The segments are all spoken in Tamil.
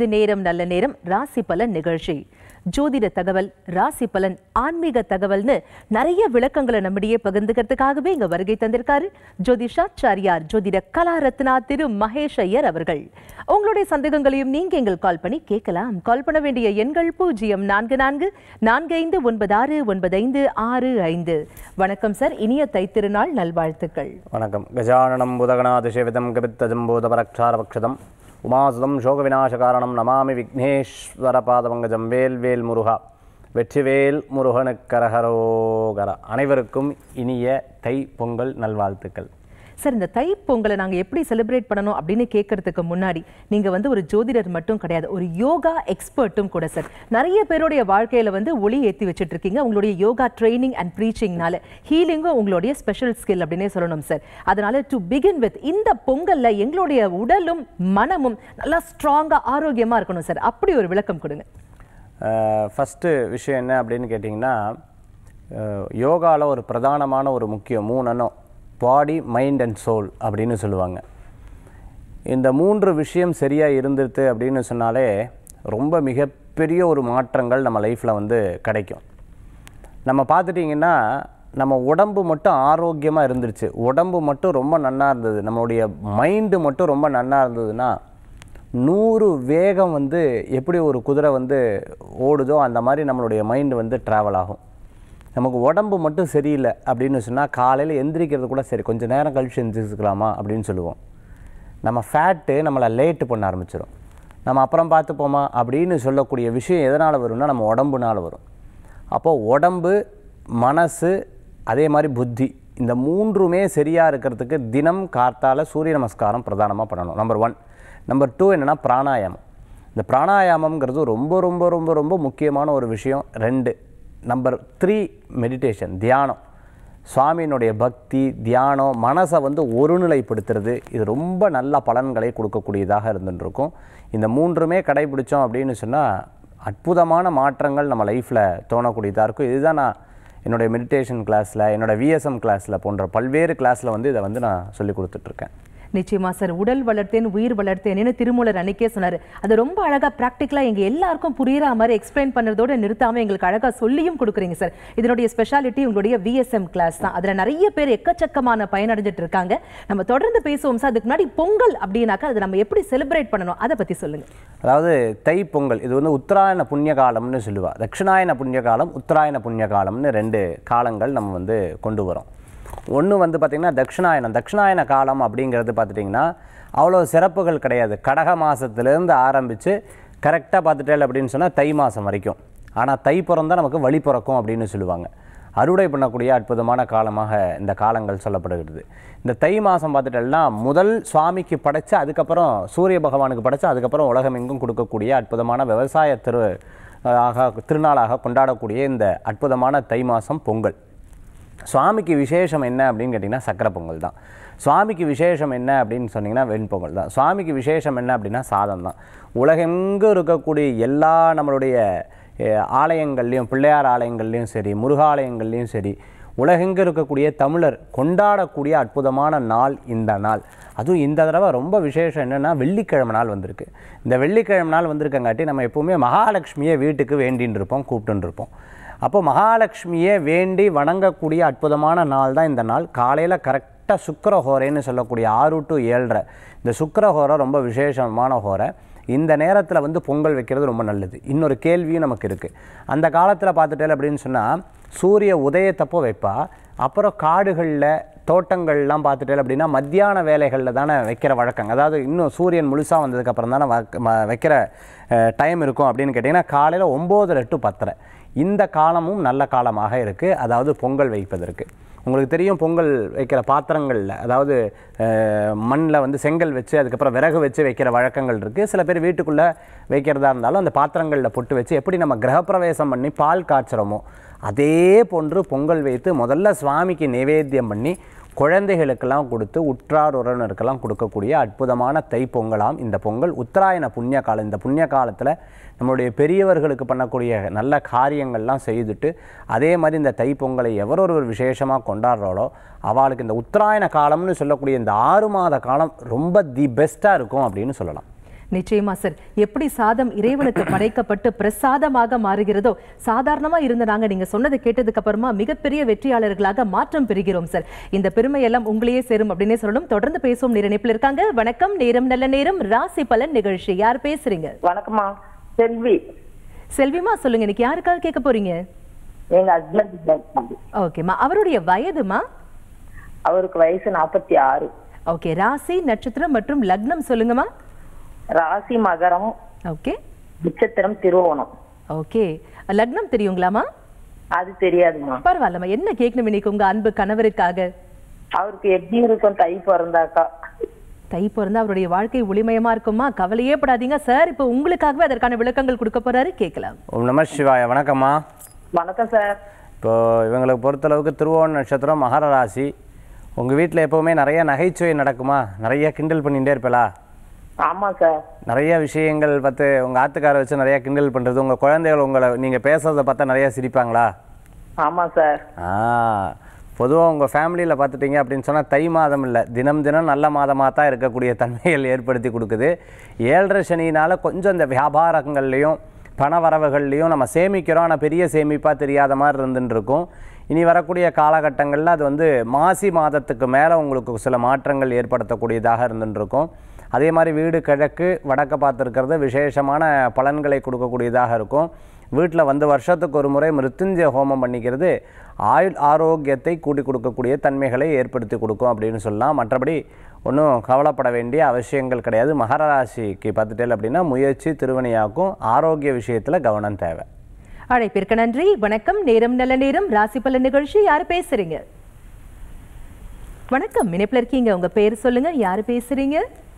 இது நேரம் நல்ல நேரம் ராசி பலன் நிகழ்ச்சி ஜோதிட தகவல் ராசி பலன் ஆன்மீக தகவல்னு நிறைய விளக்கங்களை நம்மிடையே பகிர்ந்துக்கிறதுக்காகவே இங்க வருகை தந்திருக்காரு ஜோதிஷாச்சாரியார் ஜோதிட கலா ரத்னா திரு மகேஷ் ஐயர் அவர்கள் உங்களுடைய சந்தேகங்களையும் நீங்க எங்கள் கால் பண்ணி கேட்கலாம் கால் பண்ண வேண்டிய எண்கள் பூஜ்ஜியம் நான்கு நான்கு நான்கு ஐந்து ஒன்பது ஆறு ஒன்பது ஐந்து ஆறு ஐந்து வணக்கம் சார் இனிய தைத்திருநாள் நல்வாழ்த்துக்கள் வணக்கம் கஜானனம் புதகணாதிசேவிதம் கபித்தஜம்பூதபரக்ஷாரபக்ஷதம் உமாசுதம் சோகவிநாசகாரணம் நமாமி விக்னேஸ்வரபாதபங்கஜம் வேல் வேல் முருகா வெற்றிவேல் முருகனுக்கரகரோகரா அனைவருக்கும் இனிய தை பொங்கல் நல்வாழ்த்துக்கள் சார் இந்த தை பொங்கலை நாங்க எப்படி செலிப்ரேட் பண்ணணும் அப்படின்னு கேட்கறதுக்கு முன்னாடி நீங்க வந்து ஒரு ஜோதிடர் மட்டும் கிடையாது ஒரு யோகா எக்ஸ்பர்ட்டும் கூட சார் நிறைய பேருடைய வாழ்க்கையில வந்து ஒளி ஏத்தி வச்சுட்டு இருக்கீங்க உங்களுடைய யோகா ட்ரைனிங் அண்ட் ப்ரீச்சிங்னால ஹீலிங்கும் உங்களுடைய ஸ்பெஷல் ஸ்கில் அப்படின்னே சொல்லணும் சார் அதனால டு பிகின் வித் இந்த பொங்கல்ல எங்களுடைய உடலும் மனமும் நல்லா ஸ்ட்ராங்கா ஆரோக்கியமா இருக்கணும் சார் அப்படி ஒரு விளக்கம் கொடுங்க ஃபஸ்ட்டு விஷயம் என்ன அப்படின்னு கேட்டிங்கன்னா யோகாவில் ஒரு பிரதானமான ஒரு முக்கியம் மூணனும் பாடி மைண்ட் அண்ட் சோல் அப்படின்னு சொல்லுவாங்க இந்த மூன்று விஷயம் சரியாக இருந்துருது அப்படின்னு சொன்னாலே ரொம்ப மிகப்பெரிய ஒரு மாற்றங்கள் நம்ம லைஃப்பில் வந்து கிடைக்கும் நம்ம பார்த்துட்டிங்கன்னா நம்ம உடம்பு மட்டும் ஆரோக்கியமாக இருந்துருச்சு உடம்பு மட்டும் ரொம்ப நன்னா இருந்தது நம்மளுடைய மைண்டு மட்டும் ரொம்ப நன்னா இருந்ததுன்னா நூறு வேகம் வந்து எப்படி ஒரு குதிரை வந்து ஓடுதோ அந்த மாதிரி நம்மளுடைய மைண்டு வந்து ட்ராவல் ஆகும் நமக்கு உடம்பு மட்டும் சரியில்லை அப்படின்னு சொன்னால் காலையில் எந்திரிக்கிறது கூட சரி கொஞ்சம் நேரம் கழிச்சு எந்திரிச்சுக்கலாமா அப்படின்னு சொல்லுவோம் நம்ம ஃபேட்டு நம்மளை லேட்டு பண்ண ஆரம்பிச்சிடும் நம்ம அப்புறம் பார்த்துப்போமா அப்படின்னு சொல்லக்கூடிய விஷயம் எதனால் வரும்னா நம்ம உடம்புனால வரும் அப்போது உடம்பு மனசு அதே மாதிரி புத்தி இந்த மூன்றுமே சரியாக இருக்கிறதுக்கு தினம் கார்த்தால சூரிய நமஸ்காரம் பிரதானமாக பண்ணணும் நம்பர் ஒன் நம்பர் டூ என்னென்னா பிராணாயாமம் இந்த பிராணாயாமம்ங்கிறது ரொம்ப ரொம்ப ரொம்ப ரொம்ப முக்கியமான ஒரு விஷயம் ரெண்டு நம்பர் த்ரீ மெடிடேஷன் தியானம் சுவாமியினுடைய பக்தி தியானம் மனசை வந்து ஒருநிலைப்படுத்துறது இது ரொம்ப நல்ல பலன்களை கொடுக்கக்கூடியதாக இருந்துருக்கும் இந்த மூன்றுமே கடைபிடிச்சோம் அப்படின்னு சொன்னால் அற்புதமான மாற்றங்கள் நம்ம லைஃப்பில் தோணக்கூடியதாக இருக்கும் இதுதான் நான் என்னுடைய மெடிடேஷன் கிளாஸில் என்னோட விஎஸ்எம் கிளாஸில் போன்ற பல்வேறு கிளாஸில் வந்து இதை வந்து நான் சொல்லி கொடுத்துட்ருக்கேன் நிச்சயமா சார் உடல் வளர்த்தேன் உயிர் வளர்த்தேன்னு திருமூலர் அன்னைக்கே சொன்னாரு அது ரொம்ப அழகா பிராக்டிக்கலா எங்க எல்லாருக்கும் புரியுற மாதிரி எக்ஸ்பிளைன் பண்ணதோட நிறுத்தாம எங்களுக்கு அழகா சொல்லியும் கொடுக்குறீங்க சார் இதனுடைய ஸ்பெஷாலிட்டி உங்களுடைய விஎஸ்எம் கிளாஸ் தான் அதுல நிறைய பேர் எக்கச்சக்கமான பயனடைஞ்சிட்டு இருக்காங்க நம்ம தொடர்ந்து பேசுவோம் சார் அதுக்கு முன்னாடி பொங்கல் அப்படின்னாக்கா அதை நம்ம எப்படி செலிப்ரேட் பண்ணணும் அதை பத்தி சொல்லுங்க அதாவது தை பொங்கல் இது வந்து உத்தராயண புண்ணிய காலம்னு சொல்லுவா தட்சிணாயன புண்ணிய காலம் உத்தராயண புண்ணிய காலம்னு ரெண்டு காலங்கள் நம்ம வந்து கொண்டு வரோம் ஒன்று வந்து பார்த்திங்கன்னா தட்சிணாயனம் தட்சிணாயன காலம் அப்படிங்கிறது பார்த்துட்டிங்கன்னா அவ்வளோ சிறப்புகள் கிடையாது கடக மாதத்துலேருந்து ஆரம்பித்து கரெக்டாக பார்த்துட்டேன் அப்படின்னு சொன்னால் தை மாதம் வரைக்கும் ஆனால் தை பிறந்தா நமக்கு வழி பிறக்கும் அப்படின்னு சொல்லுவாங்க அறுவடை பண்ணக்கூடிய அற்புதமான காலமாக இந்த காலங்கள் சொல்லப்படுகிறது இந்த தை மாதம் பார்த்துட்டேன்னா முதல் சுவாமிக்கு படைச்சு அதுக்கப்புறம் சூரிய பகவானுக்கு படைச்சு அதுக்கப்புறம் உலகமெங்கும் கொடுக்கக்கூடிய அற்புதமான விவசாய திரு ஆக திருநாளாக கொண்டாடக்கூடிய இந்த அற்புதமான தை மாதம் பொங்கல் சுவாமிக்கு விசேஷம் என்ன அப்படின்னு கேட்டிங்கன்னா சக்கரை பொங்கல் தான் சுவாமிக்கு விசேஷம் என்ன அப்படின்னு சொன்னிங்கன்னா வெண்பொங்கல் தான் சுவாமிக்கு விசேஷம் என்ன அப்படின்னா சாதம் தான் உலகெங்கும் இருக்கக்கூடிய எல்லா நம்மளுடைய அஹ், ஆலயங்கள்லையும் பிள்ளையார் ஆலயங்கள்லையும் சரி முருகாலயங்கள்லையும் சரி உலகெங்கு இருக்கக்கூடிய தமிழர் கொண்டாடக்கூடிய அற்புதமான நாள் இந்த நாள் அதுவும் இந்த தடவை ரொம்ப விசேஷம் என்னென்னா வெள்ளிக்கிழமை நாள் வந்திருக்கு இந்த வெள்ளிக்கிழமை நாள் வந்திருக்கங்காட்டி நம்ம எப்போவுமே மகாலட்சுமியை வீட்டுக்கு வேண்டின்னு இருப்போம் கூப்பிட்டுன்னு இருப்போம் அப்போ மகாலட்சுமியை வேண்டி வணங்கக்கூடிய அற்புதமான நாள் தான் இந்த நாள் காலையில் கரெக்டாக சுக்கரஹோரைன்னு சொல்லக்கூடிய ஆறு டு ஏழரை இந்த சுக்கரஹோரை ரொம்ப விசேஷமான ஹோரை இந்த நேரத்தில் வந்து பொங்கல் வைக்கிறது ரொம்ப நல்லது இன்னொரு கேள்வியும் நமக்கு இருக்குது அந்த காலத்தில் பார்த்துட்டேன் அப்படின்னு சொன்னால் சூரிய உதயத்தப்போ வைப்பா அப்புறம் காடுகளில் தோட்டங்கள்லாம் பார்த்துட்டேன் அப்படின்னா மத்தியான வேலைகளில் தானே வைக்கிற வழக்கம் அதாவது இன்னும் சூரியன் முழுசாக வந்ததுக்கப்புறம் தானே வ- ம- வைக்கிற டைம் இருக்கும் அப்படின்னு கேட்டிங்கன்னா காலையில் ஒம்போதரை டு பத்தரை இந்த காலமும் நல்ல காலமாக இருக்குது அதாவது பொங்கல் வைப்பதற்கு உங்களுக்கு தெரியும் பொங்கல் வைக்கிற பாத்திரங்களில் அதாவது மண்ணில் வந்து செங்கல் வச்சு அதுக்கப்புறம் விறகு வச்சு வைக்கிற வழக்கங்கள் இருக்குது சில பேர் வீட்டுக்குள்ளே வைக்கிறதா இருந்தாலும் அந்த பாத்திரங்களில் பொட்டு வச்சு எப்படி நம்ம கிரகப்பிரவேசம் பண்ணி பால் காய்ச்சுறோமோ அதே போன்று பொங்கல் வைத்து முதல்ல சுவாமிக்கு நிவேத்தியம் பண்ணி குழந்தைகளுக்கெல்லாம் கொடுத்து உற்றார் உறவினருக்கெல்லாம் கொடுக்கக்கூடிய அற்புதமான தை பொங்கலாம் இந்த பொங்கல் உத்தராயண புண்ணிய காலம் இந்த புண்ணிய காலத்தில் நம்மளுடைய பெரியவர்களுக்கு பண்ணக்கூடிய நல்ல காரியங்கள்லாம் செய்துட்டு அதே மாதிரி இந்த தை பொங்கலை எவர் ஒருவர் விசேஷமாக கொண்டாடுறாளோ அவளுக்கு இந்த உத்தராயண காலம்னு சொல்லக்கூடிய இந்த ஆறு மாத காலம் ரொம்ப தி பெஸ்ட்டாக இருக்கும் அப்படின்னு சொல்லலாம் நிச்சயமா சார் எப்படி சாதம் இறைவனுக்கு படைக்கப்பட்டு பிரசாதமாக மாறுகிறதோ சாதாரணமா இருந்த நாங்க நீங்க சொன்னதை கேட்டதுக்கு அப்புறமா மிகப்பெரிய வெற்றியாளர்களாக மாற்றம் பெறுகிறோம் சார் இந்த பெருமை எல்லாம் உங்களையே சேரும் அப்படின்னே சொல்லணும் தொடர்ந்து பேசுவோம் நேர இணைப்பில் இருக்காங்க வணக்கம் நேரம் நல்ல நேரம் ராசி பலன் நிகழ்ச்சி யார் பேசுறீங்க வணக்கம்மா செல்வி செல்விமா சொல்லுங்க இன்னைக்கு யாருக்காக கேட்க போறீங்க எங்க ஹஸ்பண்ட் ஓகேம்மா அவருடைய வயதுமா அவருக்கு வயசு நாற்பத்தி ஆறு ஓகே ராசி நட்சத்திரம் மற்றும் லக்னம் சொல்லுங்கம்மா ராசி மகரம் ஓகே நட்சத்திரம் திருவோணம் ஓகே லக்னம் தெரியுங்களாமா அது தெரியாதுமா பரவாயில்லம்மா என்ன கேட்கணும் இன்னைக்கு உங்க அன்பு கணவருக்காக அவருக்கு எப்படி இருக்கும் தை பிறந்தாக்கா தை பிறந்தா அவருடைய வாழ்க்கை ஒளிமயமா இருக்குமா கவலையே படாதீங்க சார் இப்போ உங்களுக்காகவே அதற்கான விளக்கங்கள் கொடுக்க போறாரு கேட்கலாம் ஓம் நம சிவாய வணக்கம்மா வணக்கம் சார் இப்போ இவங்களுக்கு பொறுத்தளவுக்கு திருவோண நட்சத்திரம் மகர ராசி உங்கள் வீட்டில் எப்போவுமே நிறைய நகைச்சுவை நடக்குமா நிறைய கிண்டல் பண்ணிகிட்டே இருப்பலா ஆமா சார் நிறைய விஷயங்கள் பார்த்து உங்கள் ஆத்துக்காரை வச்சு நிறைய கிண்டல் பண்ணுறது உங்கள் குழந்தைகள் உங்களை நீங்கள் பேசுறதை பார்த்தா நிறைய சிரிப்பாங்களா ஆமா சார் ஆ பொதுவாக உங்கள் ஃபேமிலியில் பார்த்துட்டீங்க அப்படின்னு சொன்னால் தை மாதம் இல்லை தினம் தினம் நல்ல மாதமாக தான் இருக்கக்கூடிய தன்மைகள் ஏற்படுத்தி கொடுக்குது ஏழரை சனியினால் கொஞ்சம் இந்த வியாபாரங்கள்லேயும் பண வரவுகள்லையும் நம்ம சேமிக்கிறோம் ஆனால் பெரிய சேமிப்பாக தெரியாத மாதிரி இருந்துட்டு இருக்கும் இனி வரக்கூடிய காலகட்டங்களில் அது வந்து மாசி மாதத்துக்கு மேலே உங்களுக்கு சில மாற்றங்கள் ஏற்படுத்தக்கூடியதாக இருந்துட்டு இருக்கும் அதே மாதிரி வீடு கிழக்கு வடக்க பார்த்துருக்கிறது விசேஷமான பலன்களை கொடுக்கக்கூடியதாக இருக்கும் வீட்டில் வந்து வருஷத்துக்கு ஒரு முறை மிருத்யுஞ்சய ஹோமம் பண்ணிக்கிறது ஆயுள் ஆரோக்கியத்தை கூட்டி கொடுக்கக்கூடிய தன்மைகளை ஏற்படுத்தி கொடுக்கும் அப்படின்னு சொல்லலாம் மற்றபடி ஒன்றும் கவலைப்பட வேண்டிய அவசியங்கள் கிடையாது மகர ராசிக்கு பார்த்துட்டேன் அப்படின்னா முயற்சி திருவணியாக்கும் ஆரோக்கிய விஷயத்தில் கவனம் தேவை அழைப்பிற்கு நன்றி வணக்கம் நேரம் நல்ல நேரம் ராசி பலன் நிகழ்ச்சி யார் பேசுறீங்க வணக்கம் இணைப்புல இருக்கீங்க உங்க பேர் சொல்லுங்க யார் பேசுறீங்க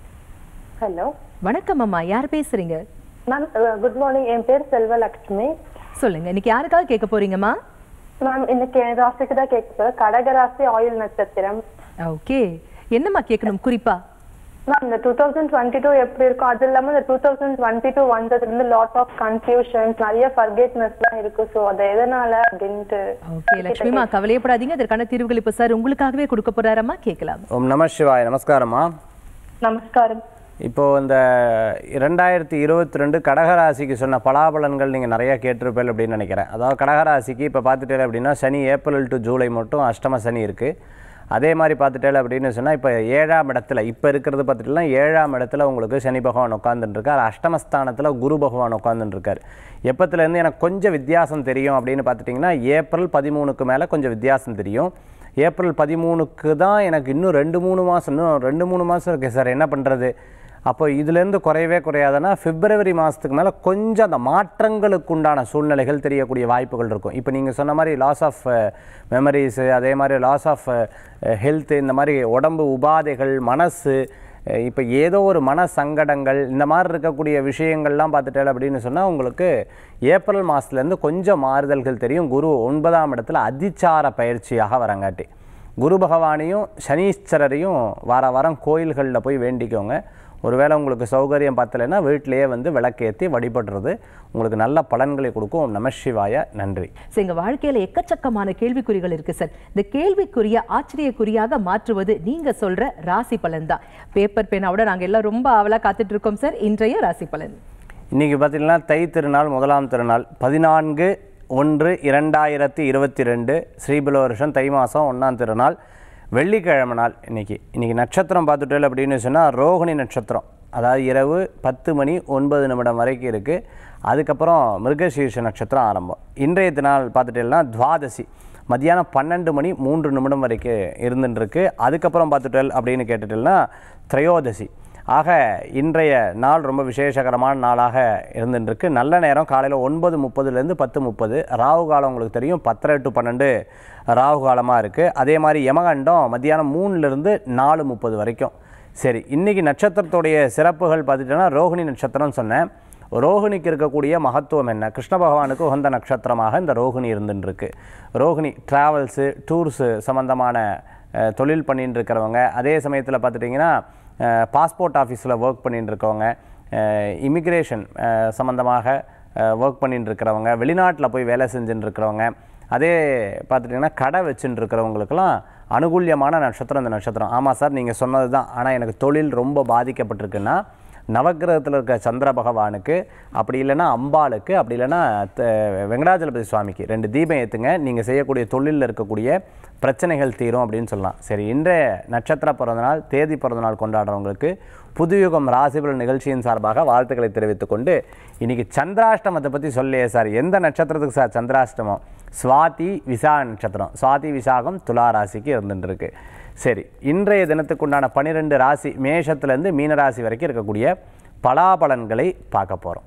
ஹலோ வணக்கம் அம்மா யார் பேசுறீங்க மேம் குட் மார்னிங் என் பேர் செல்வலட்சுமி சொல்லுங்க இன்னைக்கு யாருக்காக கேட்க போறீங்க மேம் இன்னைக்கு என் ராசிக்கு தான் கேட்க போறேன் கடகராசி ஆயுள் நட்சத்திரம் ஓகே என்னம்மா கேட்கணும் குறிப்பா மேம் இந்த டூ தௌசண்ட் டுவெண்ட்டி டூ எப்படி இருக்கும் அது இல்லாம இந்த டூ தௌசண்ட் டுவெண்ட்டி டூ வந்ததுல இருந்து லாட் ஆஃப் கன்ஃபியூஷன்ஸ் நிறைய ஃபர்கெட்னஸ் எல்லாம் இருக்கு ஸோ அது எதனால அப்படின்ட்டு ஓகே லட்சுமிமா கவலையப்படாதீங்க அதற்கான தீர்வுகள் இப்ப சார் உங்களுக்காகவே கொடுக்க போறாரம்மா கேட்கலாம் ஓம் நம சிவாய நமஸ்காரம்மா நமஸ்காரம் இப்போ இந்த ரெண்டாயிரத்தி இருபத்தி ரெண்டு கடகராசிக்கு சொன்ன பலாபலன்கள் நீங்கள் நிறைய கேட்டிருப்பேன் அப்படின்னு நினைக்கிறேன் அதாவது கடகராசிக்கு இப்போ பார்த்துட்டே அப்படின்னா சனி ஏப்ரல் டு ஜூலை மட்டும் அஷ்டம சனி இருக்குது அதே மாதிரி பார்த்துட்டே அப்படின்னு சொன்னால் இப்போ ஏழாம் இடத்துல இப்போ இருக்கிறது பார்த்துட்டுலாம் ஏழாம் இடத்துல உங்களுக்கு சனி பகவான் உட்காந்துட்டுருக்கார் அஷ்டமஸ்தானத்தில் குரு பகவான் உட்காந்துட்டுருக்கார் எப்பத்துலேருந்து எனக்கு கொஞ்சம் வித்தியாசம் தெரியும் அப்படின்னு பார்த்துட்டிங்கன்னா ஏப்ரல் பதிமூணுக்கு மேலே கொஞ்சம் வித்தியாசம் தெரியும் ஏப்ரல் பதிமூணுக்கு தான் எனக்கு இன்னும் ரெண்டு மூணு மாதம் இன்னும் ரெண்டு மூணு மாதம் இருக்குது சார் என்ன பண்ணுறது அப்போ இதுலேருந்து குறையவே குறையாதுன்னா பிப்ரவரி மாதத்துக்கு மேலே கொஞ்சம் அந்த மாற்றங்களுக்கு உண்டான சூழ்நிலைகள் தெரியக்கூடிய வாய்ப்புகள் இருக்கும் இப்போ நீங்கள் சொன்ன மாதிரி லாஸ் ஆஃப் மெமரிஸு அதே மாதிரி லாஸ் ஆஃப் ஹெல்த்து இந்த மாதிரி உடம்பு உபாதைகள் மனசு இப்போ ஏதோ ஒரு மன சங்கடங்கள் இந்த மாதிரி இருக்கக்கூடிய விஷயங்கள்லாம் பார்த்துட்டேன் அப்படின்னு சொன்னால் உங்களுக்கு ஏப்ரல் மாதத்துலேருந்து கொஞ்சம் மாறுதல்கள் தெரியும் குரு ஒன்பதாம் இடத்துல அதிச்சார பயிற்சியாக வரங்காட்டி குரு பகவானையும் சனீஸ்வரரையும் வார வாரம் கோயில்களில் போய் வேண்டிக்கோங்க ஒருவேளை உங்களுக்கு சௌகரியம் பத்தலைன்னா வீட்டிலேயே வந்து விளக்கேற்றி வழிபடுறது உங்களுக்கு நல்ல பலன்களை கொடுக்கும் நம சிவாய நன்றி So, எங்க வாழ்க்கையில எக்கச்சக்கமான கேள்விக்குறிகள் இருக்கு சார் இந்த கேள்விக்குரிய ஆச்சரியக்குறியாக மாற்றுவது நீங்க சொல்ற ராசி பலன் தான் பேப்பர் பேனாவோட நாங்க எல்லாம் ரொம்ப ஆவலா காத்துட்டு இருக்கோம் சார் இன்றைய ராசி பலன் இன்றைக்கி பார்த்தீங்கன்னா தை திருநாள் முதலாம் திருநாள் பதினான்கு ஒன்று இரண்டாயிரத்தி இருபத்தி ரெண்டு ஸ்ரீபில வருஷம் தை மாதம் ஒன்றாம் திருநாள் வெள்ளிக்கிழமை நாள் இன்னைக்கு இன்னைக்கு நட்சத்திரம் பார்த்துட்டேன் அப்படின்னு சொன்னால் ரோகிணி நட்சத்திரம் அதாவது இரவு பத்து மணி ஒன்பது நிமிடம் வரைக்கும் இருக்குது அதுக்கப்புறம் மிருகசீர்ஷ நட்சத்திரம் ஆரம்பம் இன்றைய நாள் பார்த்துட்டேன்னா துவாதசி மத்தியானம் பன்னெண்டு மணி மூன்று நிமிடம் வரைக்கும் இருந்துட்டுருக்கு அதுக்கப்புறம் பார்த்துட்டேல் அப்படின்னு கேட்டுட்டேன்னா திரையோதசி ஆக இன்றைய நாள் ரொம்ப விசேஷகரமான நாளாக இருந்துருக்கு நல்ல நேரம் காலையில் ஒன்பது முப்பதுலேருந்து பத்து முப்பது ராகு காலம் உங்களுக்கு தெரியும் பத்தரை டு பன்னெண்டு ராகு காலமாக இருக்குது அதே மாதிரி யமகண்டம் மத்தியானம் மூணுலேருந்து நாலு முப்பது வரைக்கும் சரி இன்றைக்கி நட்சத்திரத்துடைய சிறப்புகள் பார்த்துட்டோன்னா ரோகிணி நட்சத்திரம் சொன்னேன் ரோகிணிக்கு இருக்கக்கூடிய மகத்துவம் என்ன கிருஷ்ண பகவானுக்கு உகந்த நட்சத்திரமாக இந்த ரோகிணி இருந்துருக்கு ரோகிணி ட்ராவல்ஸு டூர்ஸு சம்மந்தமான அஹ், தொழில் பண்ணிட்டு இருக்கிறவங்க அதே சமயத்தில் பார்த்துட்டிங்கன்னா பாஸ்போர்ட் ஆஃபீஸில் ஒர்க் பண்ணிட்டு இருக்கவங்க இமிக்ரேஷன் சம்மந்தமாக ஒர்க் பண்ணிட்டு இருக்கிறவங்க வெளிநாட்டில் போய் வேலை செஞ்சுட்டு இருக்கிறவங்க அதே பார்த்துட்டிங்கன்னா கடை வச்சுட்டு இருக்கிறவங்களுக்கெல்லாம் அனுகூல்யமான நட்சத்திரம் இந்த நட்சத்திரம் ஆமாம் சார் நீங்கள் சொன்னது தான் ஆனால் எனக்கு தொழில் ரொம்ப பாதிக்கப்பட்டிருக்குன்னா நவக்கிரகத்தில் இருக்க சந்திர பகவானுக்கு அப்படி இல்லைன்னா அம்பாளுக்கு அப்படி இல்லைன்னா த- வெங்கடாஜலபதி சுவாமிக்கு ரெண்டு தீபம் ஏற்றுங்க நீங்கள் செய்யக்கூடிய தொழிலில் இருக்கக்கூடிய பிரச்சனைகள் தீரும் அப்படின்னு சொல்லலாம் சரி இன்றைய நட்சத்திர பிறந்தநாள் தேதி பிறந்தநாள் கொண்டாடுறவங்களுக்கு புதுயுகம் ராசிபலன் நிகழ்ச்சியின் சார்பாக வாழ்த்துக்களை தெரிவித்துக் கொண்டு இன்னைக்கு சந்திராஷ்டமத்தை பற்றி சொல்லியே சார் எந்த நட்சத்திரத்துக்கு சார் சந்திராஷ்டமம் சுவாதி விசா நட்சத்திரம் சுவாதி விசாகம் துலா ராசிக்கு இருந்துட்டு இருக்கு சரி இன்றைய தினத்துக்குண்டான பன்னிரெண்டு ராசி மேஷத்துலேருந்து மீன ராசி வரைக்கும் இருக்கக்கூடிய பலாபலன்களை பார்க்க போகிறோம்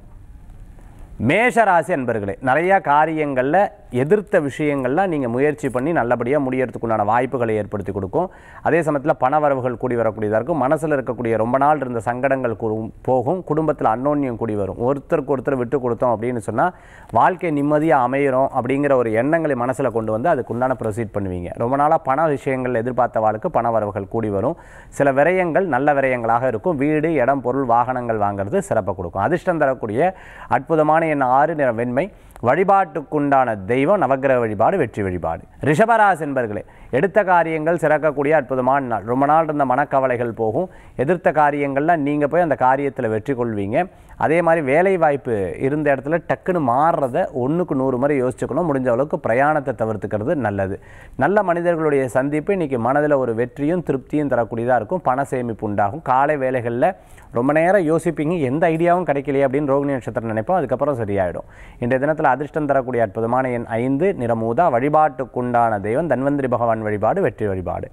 மேஷ ராசி அன்பர்களே நிறைய காரியங்களில் எதிர்த்த விஷயங்கள்லாம் நீங்கள் முயற்சி பண்ணி நல்லபடியாக முடியறதுக்குண்டான வாய்ப்புகளை ஏற்படுத்தி கொடுக்கும் அதே சமயத்தில் பண வரவுகள் கூடி வரக்கூடியதாக இருக்கும் மனசில் இருக்கக்கூடிய ரொம்ப நாள் இருந்த சங்கடங்கள் கூ- போகும் குடும்பத்தில் அன்னோன்யம் கூடி வரும் ஒருத்தருக்கு ஒருத்தர் விட்டு கொடுத்தோம் அப்படின்னு சொன்னால் வாழ்க்கை நிம்மதியாக அமையிறோம் அப்படிங்கிற ஒரு எண்ணங்களை மனசில் கொண்டு வந்து அதுக்குண்டான ப்ரொசீட் பண்ணுவீங்க ரொம்ப நாளாக பண விஷயங்கள் எதிர்பார்த்த வாழ்க்கை பண வரவுகள் கூடி வரும் சில விரயங்கள் நல்ல விரயங்களாக இருக்கும் வீடு இடம் பொருள் வாகனங்கள் வாங்குறது சிறப்பை கொடுக்கும் அதிர்ஷ்டம் தரக்கூடிய அற்புதமான என் ஆறு நிற வெண்மை வழிபாட்டுக்குண்டான தெய்வம் நவக்கிரக வழிபாடு வெற்றி வழிபாடு ரிஷபராசி என்பர்களே எடுத்த காரியங்கள் சிறக்கக்கூடிய அற்புதமான நாள் ரொம்ப நாள் இருந்த மனக்கவலைகள் போகும் எதிர்த்த காரியங்கள்லாம் நீங்கள் போய் அந்த காரியத்தில் வெற்றி கொள்வீங்க அதே மாதிரி வேலை வாய்ப்பு இருந்த இடத்துல டக்குன்னு மாறுறத ஒன்றுக்கு நூறு முறை யோசிச்சுக்கணும் முடிஞ்ச அளவுக்கு பிரயாணத்தை தவிர்த்துக்கிறது நல்லது நல்ல மனிதர்களுடைய சந்திப்பு இன்னைக்கு மனதில் ஒரு வெற்றியும் திருப்தியும் தரக்கூடியதாக இருக்கும் பண சேமிப்பு உண்டாகும் காலை வேலைகளில் ரொம்ப நேரம் யோசிப்பீங்க எந்த ஐடியாவும் கிடைக்கலையே அப்படின்னு ரோகிணி நட்சத்திரம் நினைப்போம் அதுக்கப்புறம் சரியாயிடும் இன்றைய தினத்தில் அதிர்ஷ்டம் தரக்கூடிய அற்புதமான எண் ஐந்து நிறமூதா வழிபாட்டுக்குண்டான தெய்வம் தன்வந்திரி பகவான் வழிபாடு வெற்றி வழிபாடு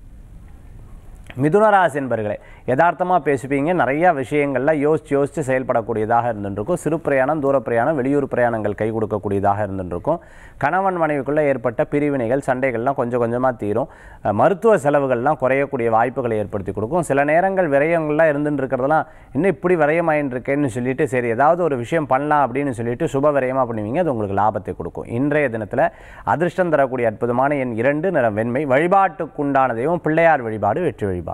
மிதுனராசி என்பர்களே யதார்த்தமாக பேசுவீங்க நிறைய விஷயங்கள்ல யோசிச்சு யோசிச்சு செயல்படக்கூடியதாக இருந்துருக்கும் சிறு பிரயாணம் தூர பிரயாணம் வெளியூர் பிரயாணங்கள் கை கொடுக்கக்கூடியதாக இருந்துருக்கும் கணவன் மனைவிக்குள்ளே ஏற்பட்ட பிரிவினைகள் சண்டைகள்லாம் கொஞ்சம் கொஞ்சமாக தீரும் அஹ் மருத்துவ செலவுகள்லாம் குறையக்கூடிய வாய்ப்புகளை ஏற்படுத்தி கொடுக்கும் சில நேரங்கள் விரயங்கள்லாம் இருந்துட்டு இருக்கிறதெல்லாம் இன்னும் இப்படி விரயமாயின்னு இருக்கேன்னு சொல்லிட்டு சரி ஏதாவது ஒரு விஷயம் பண்ணலாம் அப்படின்னு சொல்லிட்டு சுப விரயமாக பண்ணுவீங்க அது உங்களுக்கு லாபத்தை கொடுக்கும் இன்றைய தினத்தில் அதிர்ஷ்டம் தரக்கூடிய அற்புதமான எண் இரண்டு நிறம் வெண்மை வழிபாட்டுக்குண்டான தெய்வம் பிள்ளையார் வழிபாடு வெற்றி வழிபாடு